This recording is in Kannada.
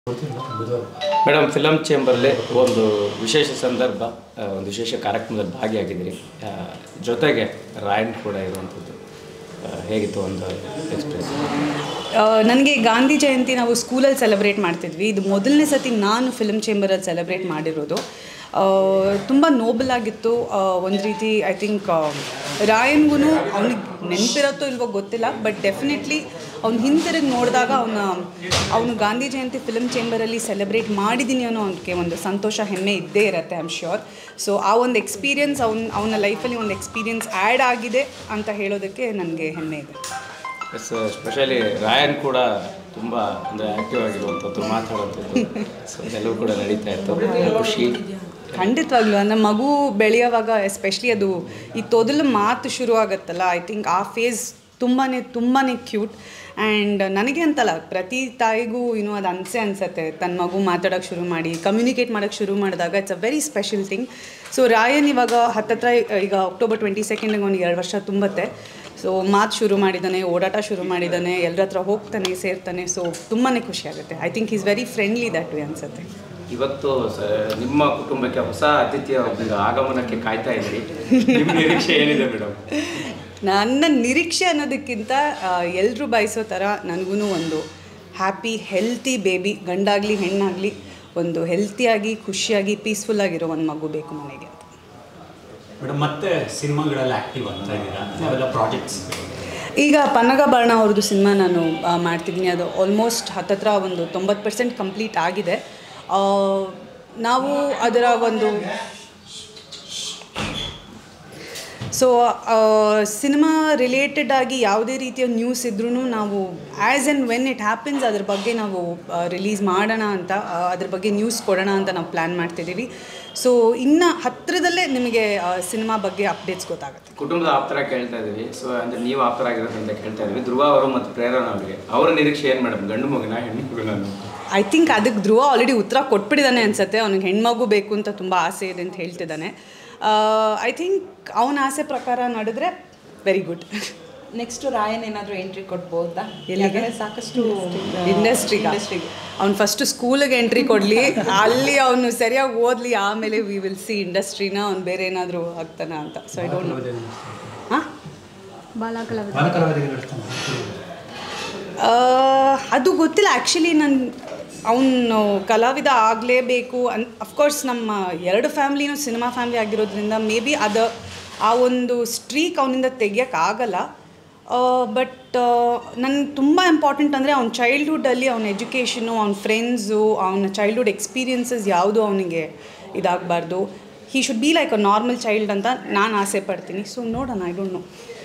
ಮೇಡಮ್ ಫಿಲಮ್ ಚೇಂಬರ್ಲಿ ಒಂದು ವಿಶೇಷ ಸಂದರ್ಭ ಆ, ಒಂದು ವಿಶೇಷ ಕಾರ್ಯಕ್ರಮದಲ್ಲಿ ಭಾಗಿಯಾಗಿದ್ದೀರಿ ಆ, ಜೊತೆಗೆ ರಾಯನ್ ಕೂಡ ಇರುವಂಥದ್ದು ಆ, ಹೇಗಿತ್ತು ಒಂದು ಎಕ್ಸ್ಪೀರಿಯನ್ಸ್ ನನಗೆ ಗಾಂಧಿ ಜಯಂತಿ ನಾವು ಸ್ಕೂಲಲ್ಲಿ ಸೆಲೆಬ್ರೇಟ್ ಮಾಡ್ತಿದ್ವಿ ಇದು ಮೊದಲನೇ ಸತಿ ನಾನು ಫಿಲ್ಮ್ ಚೇಂಬರಲ್ಲಿ ಸೆಲೆಬ್ರೇಟ್ ಮಾಡಿರೋದು ತುಂಬ ನೋಬಲ್ ಆಗಿತ್ತು ಒಂದು ರೀತಿ ಐ ಥಿಂಕ್ ರಾಯನ್ಗೂ ಅವ್ನಿಗೆ ನೆನಪಿರತ್ತೋ ಇಲ್ವೋ ಗೊತ್ತಿಲ್ಲ ಬಟ್ ಡೆಫಿನೆಟ್ಲಿ ಅವ್ನು ಹಿಂತಿರುಗಿ ನೋಡಿದಾಗ ಅವನ ಅವನು ಗಾಂಧಿ ಜಯಂತಿ ಫಿಲ್ಮ್ ಚೇಂಬರಲ್ಲಿ ಸೆಲೆಬ್ರೇಟ್ ಮಾಡಿದ್ದೀನಿ ಅನ್ನೋ ಅವನಿಗೆ ಒಂದು ಸಂತೋಷ ಹೆಮ್ಮೆ ಇದ್ದೇ ಇರುತ್ತೆ ಐ ಆಮ್ ಶ್ಯೂರ್ ಸೊ ಆ ಒಂದು ಎಕ್ಸ್ಪೀರಿಯನ್ಸ್ ಅವ್ನ ಅವನ ಲೈಫಲ್ಲಿ ಒಂದು ಎಕ್ಸ್ಪೀರಿಯನ್ಸ್ ಆ್ಯಡ್ ಆಗಿದೆ ಅಂತ ಹೇಳೋದಕ್ಕೆ ನನಗೆ ಹೆಮ್ಮೆ ಇದೆ ಎಸ್ ಸ್ಪೆಷಲಿ ರಾಯನ್ ಕೂಡ ತುಂಬ ಅಂದರೆ ಆ್ಯಕ್ಟಿವ್ ಆಗಿರುವಂಥದ್ದು ಮಾತಾಡುವಂಥದ್ದು ಸೊ ಎಲ್ಲವೂ ಕೂಡ ನಡೀತಾ ಇತ್ತು ಖುಷಿ ಖಂಡಿತವಾಗ್ಲೂ ನಮ್ಮ ಮಗು ಬೆಳೆಯೋವಾಗ ಎಸ್ಪೆಷಲಿ ಅದು ಈ ತೊದಲು ಮಾತು ಶುರು ಆಗುತ್ತಲ್ಲ ಐ ಥಿಂಕ್ ಆ ಫೇಸ್ ತುಂಬಾ ತುಂಬಾ ಕ್ಯೂಟ್ ಆ್ಯಂಡ್ ನನಗೆ ಅಂತಲ್ಲ ಪ್ರತಿ ತಾಯಿಗೂ ಇನ್ನೂ ಅದು ಅನಿಸೆ ಅನಿಸತ್ತೆ ತನ್ನ ಮಗು ಮಾತಾಡೋಕ್ಕೆ ಶುರು ಮಾಡಿ ಕಮ್ಯುನಿಕೇಟ್ ಮಾಡೋಕ್ಕೆ ಶುರು ಮಾಡಿದಾಗ it's a very special thing so Raayan ಇವಾಗ ಹತ್ತತ್ರ ಈಗ ಅಕ್ಟೋಬರ್ ಟ್ವೆಂಟಿ ಸೆಕೆಂಡಿಗೆ ಅವ್ನಿಗೆ ಎರಡು ವರ್ಷ ತುಂಬತ್ತೆ ಸೊ ಮಾತು ಶುರು ಮಾಡಿದ್ದಾನೆ ಓಡಾಟ ಶುರು ಮಾಡಿದ್ದಾನೆ ಎಲ್ಲರ ಹತ್ರ ಹೋಗ್ತಾನೆ ಸೇರ್ತಾನೆ ಸೊ ತುಂಬಾ ಖುಷಿ ಆಗುತ್ತೆ I think is very friendly that way ಅನಿಸುತ್ತೆ ಇವತ್ತು ಸ ನಿಮ್ಮ ಕುಟುಂಬಕ್ಕೆ ಹೊಸ ಅತಿಥಿಯ ಒಂದು ಆಗಮನಕ್ಕೆ ಕಾಯ್ತಾ ಇದ್ದೀರಿ ನಿಮ್ಮ ನಿರೀಕ್ಷೆ ಏನಿದೆ ಮೇಡಮ್ ನನ್ನ ನಿರೀಕ್ಷೆ ಅನ್ನೋದಕ್ಕಿಂತ ಎಲ್ಲರೂ ಬಯಸೋ ಥರ ನನಗೂ ಒಂದು ಹ್ಯಾಪಿ ಹೆಲ್ತಿ ಬೇಬಿ ಗಂಡಾಗಲಿ ಹೆಣ್ಣಾಗಲಿ ಒಂದು ಹೆಲ್ತಿಯಾಗಿ ಖುಷಿಯಾಗಿ ಪೀಸ್ಫುಲ್ಲಾಗಿರೋ ಒಂದು ಮಗು ಬೇಕು ಮನೆಗೆ ಅಂತ ಮೇಡಮ್ ಮತ್ತೆ ಸಿನಿಮಾಗಳಲ್ಲಿ ಆಕ್ಟಿವ್ ಆಗ್ತಾ ಇದ್ದೀರಾ ಯಾವೆಲ್ಲ ಪ್ರಾಜೆಕ್ಟ್ಸ್ ಈಗ ಪನ್ನಗಭರಣ ಅವ್ರದ್ದು ಸಿನಿಮಾ ನಾನು ಆ, ಮಾಡ್ತಿದ್ದೀನಿ ಅದು ಆಲ್ಮೋಸ್ಟ್ ಹತ್ತತ್ರ ಒಂದು ತೊಂಬತ್ತು ಪರ್ಸೆಂಟ್ ಕಂಪ್ಲೀಟ್ ಆಗಿದೆ ಆ, ನಾವು ಅದರ ಒಂದು ಸೊ ಸಿನಿಮಾ ರಿಲೇಟೆಡ್ ಆಗಿ ಯಾವುದೇ ರೀತಿಯ ನ್ಯೂಸ್ ಇದ್ರೂ ನಾವು as and when it happens ಅದ್ರ ಬಗ್ಗೆ ನಾವು ರಿಲೀಸ್ ಮಾಡೋಣ ಅಂತ ಆ, ಅದ್ರ ಬಗ್ಗೆ ನ್ಯೂಸ್ ಕೊಡೋಣ ಅಂತ ನಾವು ಪ್ಲ್ಯಾನ್ ಮಾಡ್ತಿದ್ದೀವಿ ಸೊ ಇನ್ನು ಹತ್ತಿರದಲ್ಲೇ ನಿಮಗೆ ಸಿನಿಮಾ ಬಗ್ಗೆ ಅಪ್ಡೇಟ್ಸ್ ಗೊತ್ತಾಗುತ್ತೆ ಕುಟುಂಬದ ಆಪ್ತರ ಕೇಳ್ತಾ ಇದೀವಿ ಸೊ ಅಂದ್ರೆ ನೀವು ಆಪ್ತರಾಗಿರೋದ್ರಿಂದ ಕೇಳ್ತಾ ಇದೀವಿ ಧ್ರುವ ಅವರು ಮತ್ತು ಪ್ರೇರಣಾ ಅವರಿಗೆ ಅವರ ನಿರೀಕ್ಷೆ ಏನು ಮೇಡಮ್ ಗಂಡು ಮಗುನ ಹೆಣ್ಣು ಮಗುನ ಐ ಥಿಂಕ್ ಅದಕ್ಕೆ ಧ್ರುವ ಆಲ್ರೆಡಿ ಉತ್ತರ ಕೊಟ್ಬಿಟ್ಟಿದ್ದಾನೆ ಅನ್ಸುತ್ತೆ ಅವ್ನಿಗೆ ಹೆಣ್ಮಗು ಬೇಕು ಅಂತ ತುಂಬ ಆಸೆ ಇದೆ ಅಂತ ಹೇಳ್ತಿದ್ದಾನೆ ಐ ಥಿಂಕ್ ಅವನ ಆಸೆ ಪ್ರಕಾರ ನಡೆದ್ರೆ ವೆರಿ ಗುಡ್ ನೆಕ್ಸ್ಟ್ ರಾಯನ್ ಏನಾದರೂ ಎಂಟ್ರಿ ಕೊಡ್ಬೋದಾ ಎಲ್ಲಿಗೆ? ಯಾಕಂದ್ರೆ ಸಾಕಷ್ಟು ಇಂಡಸ್ಟ್ರಿಗೆ ಇಂಡಸ್ಟ್ರಿಗೆ ಅವ್ನು ಫಸ್ಟು ಸ್ಕೂಲಿಗೆ ಎಂಟ್ರಿ ಕೊಡಲಿ ಅಲ್ಲಿ ಅವನು ಸರಿಯಾಗಿ ಓದಲಿ ಆಮೇಲೆ ವಿ ವಿಲ್ ಸಿ ಇಂಡಸ್ಟ್ರಿನ ಅವ್ನು ಬೇರೆ ಏನಾದರೂ ಆಗ್ತಾನ ಅಂತ ಸೊ ಐ ಡೋಂಟ್ ನೋ ಹಾಂ ಬಾಲಕಲಾವಿದರಿಗೆ ನಡೆಸ್ತಾನೆ ಆ, ಅದು ಗೊತ್ತಿಲ್ಲ ಆ್ಯಕ್ಚುಲಿ ನನ್ನ ಅವನು ಕಲಾವಿದ ಆಗಲೇಬೇಕು ಅನ್ ಅಫ್ಕೋರ್ಸ್ ನಮ್ಮ ಎರಡು ಫ್ಯಾಮ್ಲಿನೂ ಸಿನಿಮಾ ಫ್ಯಾಮ್ಲಿ ಆಗಿರೋದ್ರಿಂದ ಮೇ ಬಿ ಅದು ಆ ಒಂದು ಸ್ಟ್ರೀಕ್ ಅವನಿಂದ ತೆಗಿಯೋಕ್ಕಾಗಲ್ಲ ಬಟ್ ನನಗೆ ತುಂಬ ಇಂಪಾರ್ಟೆಂಟ್ ಅಂದರೆ ಅವ್ನ ಚೈಲ್ಡ್ಹುಡ್ಡಲ್ಲಿ ಅವ್ನ ಎಜುಕೇಷನು ಅವ್ನ ಫ್ರೆಂಡ್ಸು ಅವನ ಚೈಲ್ಡ್ಹುಡ್ ಎಕ್ಸ್ಪೀರಿಯನ್ಸಸ್ ಯಾವುದು ಅವನಿಗೆ ಇದಾಗಬಾರ್ದು he should be like a normal child ಅಂತ ನಾನು ಆಸೆ ಪಡ್ತೀನಿ ಸೊ ನೋಡೋಣ ಐ ಡೋಂಟ್ ನೋ